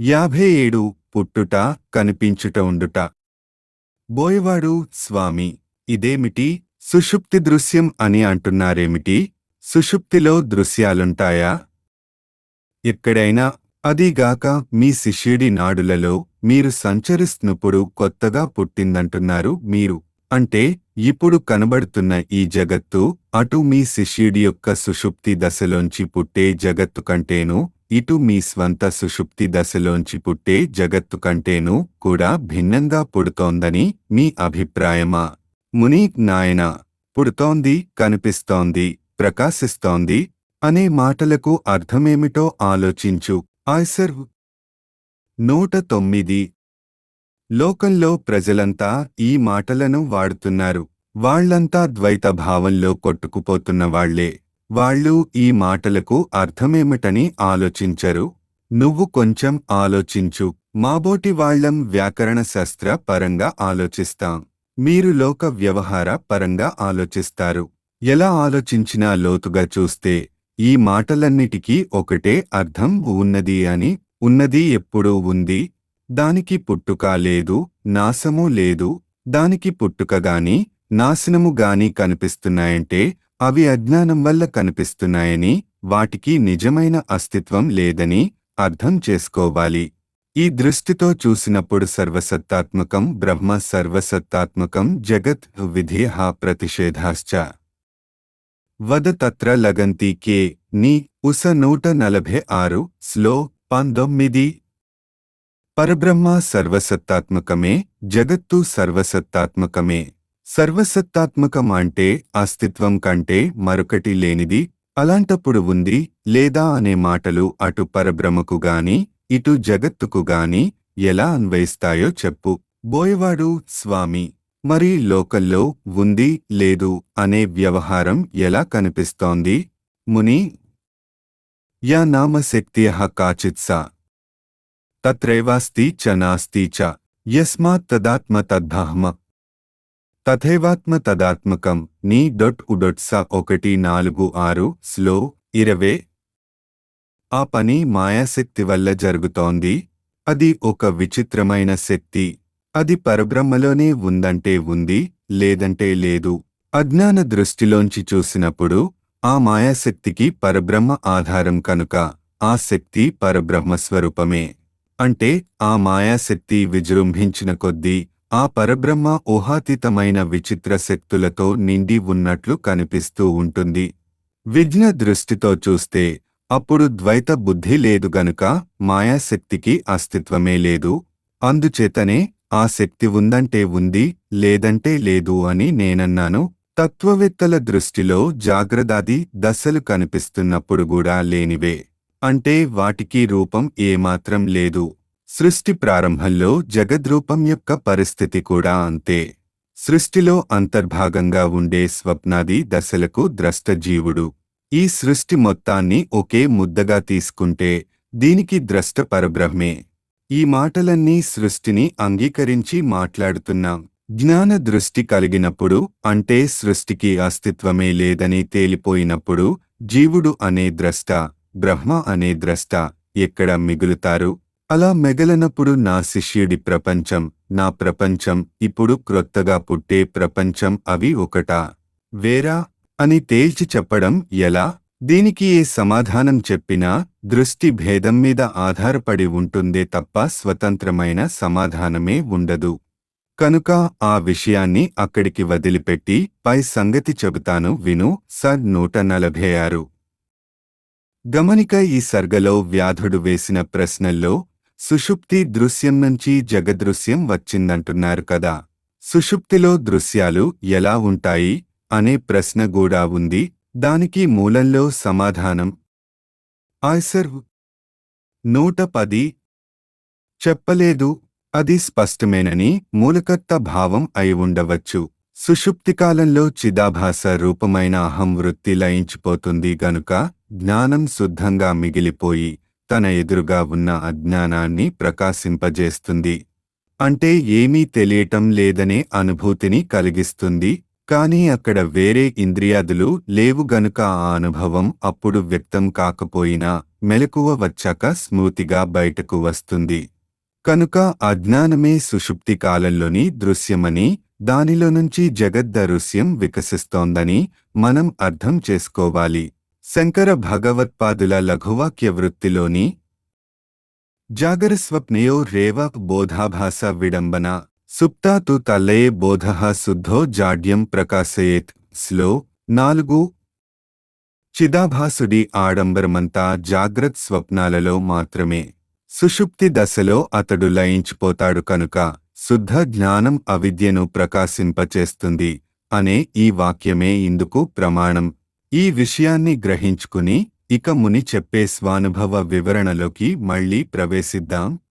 యాభై ఏడు పుట్టుట కనిపించుట ఉండుట బోయవాడు స్వామి ఇదేమిటి సుషుప్తి దృశ్యం అని అంటున్నారేమిటి సుషుప్తిలో దృశ్యాలుంటాయా ఎక్కడైనా అదీగాక మీ శిష్యుడి నాడులలో మీరు సంచరిస్తున్నప్పుడు కొత్తగా పుట్టిందంటున్నారు మీరు అంటే ఇప్పుడు కనబడుతున్న ఈ జగత్తు అటు మీ శిష్యుడి యొక్క సుషుప్తి దశలోంచి పుట్టే జగత్తు కంటేనూ ఇటు మీ స్వంత సుషుప్తి దశలోంచి పుట్టే జగత్తు కంటేనూ కూడా భిన్నంగా పుడుతోందని మీ అభిప్రాయమా ముని నాయన పుడుతోంది కనిపిస్తోంది ప్రకాశిస్తోంది అనే మాటలకు అర్థమేమిటో ఆలోచించు ఆయ్సర్ నూట తొమ్మిది లోకంలో ప్రజలంతా ఈ మాటలను వాడుతున్నారు వాళ్ళంతా ద్వైత భావంలో కొట్టుకుపోతున్న వాళ్లే వాళ్ళు ఈ మాటలకు అర్థమేమిటని ఆలోచించరు నువ్వు కొంచెం ఆలోచించు మాబోటి వాళ్ళం వ్యాకరణ శాస్త్ర పరంగా ఆలోచిస్తాం మీరు లోక వ్యవహార పరంగా ఆలోచిస్తారు ఎలా ఆలోచించినా లోతుగా చూస్తే ఈ మాటలన్నిటికీ ఒకటే అర్థం ఉన్నది అని ఉన్నది ఎప్పుడూ ఉంది దానికి పుట్టుక లేదు నాశము లేదు దానికి పుట్టుక గాని నాశనము గాని కనిపిస్తున్నాయంటే అవి అజ్ఞానం వల్ల కనిపిస్తున్నాయని వాటికి నిజమైన అస్తిత్వం లేదని అర్థం చేసుకోవాలి ఈ దృష్టితో చూసినప్పుడు సర్వసత్తాత్మకం బ్రహ్మ సర్వసత్తాత్మకం జగత్ విధేహ ప్రతిషేధాశ్చ వద తత్ర లగంతి కే ని ఉస నూట నలభై ఆరు స్లో పంతొమ్మిది పరబ్రహ్మ సర్వసత్తాత్మకమే జగత్తు సర్వసత్తాత్మకమే సర్వసత్తాత్మకం అంటే అస్తిత్వం కంటే మరొకటి లేనిది అలాంటప్పుడు ఉంది లేదా అనే మాటలు అటు పరబ్రహ్మకు గాని ఇటు జగత్తుకు గాని ఎలా అన్వయిస్తాయో చెప్పు బోయవాడు స్వామి మరి లోకల్లో ఉంది లేదు అనే వ్యవహారం ఎలా కనిపిస్తోంది ముని యా నామశక్త్య కాచిత్సా తత్రైవాస్తి చ నాస్తి చ యస్మాత్ తదాత్మ తద్ధాహ్మ తథైవాత్మ తదాత్మకం నీ డొట్ ఉడొట్ స ఒకటి నాలుగు ఆరు స్లో ఇరవే ఆ పని మాయాశక్తి వల్ల జరుగుతోంది అది ఒక విచిత్రమైన శక్తి అది పరబ్రహ్మలోనే ఉందంటే ఉంది లేదంటే లేదు అజ్ఞాన దృష్టిలోంచి చూసినప్పుడు ఆ మాయాశక్తికి పరబ్రహ్మ ఆధారం కనుక ఆ శక్తి పరబ్రహ్మ స్వరూపమే అంటే ఆ మాయాశక్తి విజృంభించిన కొద్దీ ఆ పరబ్రహ్మ ఊహాతీతమైన విచిత్ర శక్తులతో నిండి ఉన్నట్లు కనిపిస్తూ ఉంటుంది విజ్ఞ దృష్టితో చూస్తే అప్పుడు ద్వైత బుద్ధి లేదు గనుక మాయాశక్తికి అస్తిత్వమే లేదు అందుచేతనే ఆ శక్తి ఉందంటే ఉంది లేదంటే లేదు అని నేనన్నాను తత్వవేత్తల దృష్టిలో జాగ్రదాది దశలు కనిపిస్తున్నప్పుడు కూడా లేనివే అంటే వాటికి రూపం ఏమాత్రం లేదు సృష్టి ప్రారంభంలో జగద్రూపం యొక్క పరిస్థితి కూడా అంతే సృష్టిలో అంతర్భాగంగా ఉండే స్వప్నాది దశలకు ద్రష్ట జీవుడు ఈ సృష్టి మొత్తాన్ని ఒకే ముద్దగా తీసుకుంటే దీనికి ద్రష్ట పరబ్రహ్మే ఈ మాటలన్నీ సృష్టిని అంగీకరించి మాట్లాడుతున్నాం జ్ఞాన దృష్టి కలిగినప్పుడు అంటే సృష్టికి అస్తిత్వమే లేదని తేలిపోయినప్పుడు జీవుడు అనే ద్రష్ట బ్రహ్మ అనే ద్రష్ట ఎక్కడ మిగులుతారు అలా మెగలనప్పుడు నా శిష్యుడి ప్రపంచం నా ప్రపంచం ఇప్పుడు క్రొత్తగా పుట్టే ప్రపంచం అవి ఒకటా వేరా అని తేల్చి చెప్పడం ఎలా దీనికి ఏ సమాధానం చెప్పినా దృష్టి భేదం మీద ఆధారపడి ఉంటుందే తప్ప స్వతంత్రమైన సమాధానమే ఉండదు కనుక ఆ విషయాన్ని అక్కడికి వదిలిపెట్టి పై సంగతి చెబుతాను విను సర్ నూట నలభై ఆరు గమనిక ఈ సర్గలో వ్యాధుడు వేసిన ప్రశ్నల్లో సుషుప్తి దృశ్యం నుంచి జగదృశ్యం వచ్చిందంటున్నారు కదా సుషుప్తిలో దృశ్యాలు ఎలా ఉంటాయి అనే ప్రశ్న కూడా ఉంది దానికి మూలంలో సమాధానం ఆయ్సర్ నూట పది చెప్పలేదు అది స్పష్టమేనని మూలకర్త భావం అయి ఉండవచ్చు సుషుప్తికాలంలో చిదాభాస రూపమైన అహం వృత్తి లయించిపోతుంది గనుక జ్ఞానం శుద్ధంగా మిగిలిపోయి తన ఎదురుగా ఉన్న అజ్ఞానాన్ని ప్రకాశింపజేస్తుంది అంటే ఏమీ తెలియటం లేదనే అనుభూతిని కలిగిస్తుంది కాని అక్కడ వేరే ఇంద్రియాదులు లేవు గనుక ఆ అనుభవం అప్పుడు వ్యక్తం కాకపోయినా మెలకువ వచ్చాక స్మూతిగా బయటకు వస్తుంది కనుక అజ్ఞానమే సుషుప్తి కాలంలోని దృశ్యమని దానిలో నుంచి జగద్దృశ్యం వికసిస్తోందని మనం అర్థం చేసుకోవాలి శంకర భగవత్పాదుల లఘువాక్య వృత్తిలోని జాగరస్వప్నయో రేవ బోధాభాస విడంబన సుప్తాతు తల్లయే బోధ శుద్ధో జాడ్యం ప్రకాశయేత్ స్లో నాలుగు చిదాభాసుడి ఆడంబరమంతా జాగ్రత్ స్వప్నాలలో మాత్రమే సుషుప్తి దశలో అతడు లయించిపోతాడు కనుక శుద్ధ జ్ఞానం అవిద్యను ప్రకాశింపచేస్తుంది అనే ఈ వాక్యమే ఇందుకు ప్రమాణం ఈ విషయాన్ని గ్రహించుకుని ఇక ముని చెప్పే స్వానుభవ వివరణలోకి మళ్ళీ ప్రవేశిద్దాం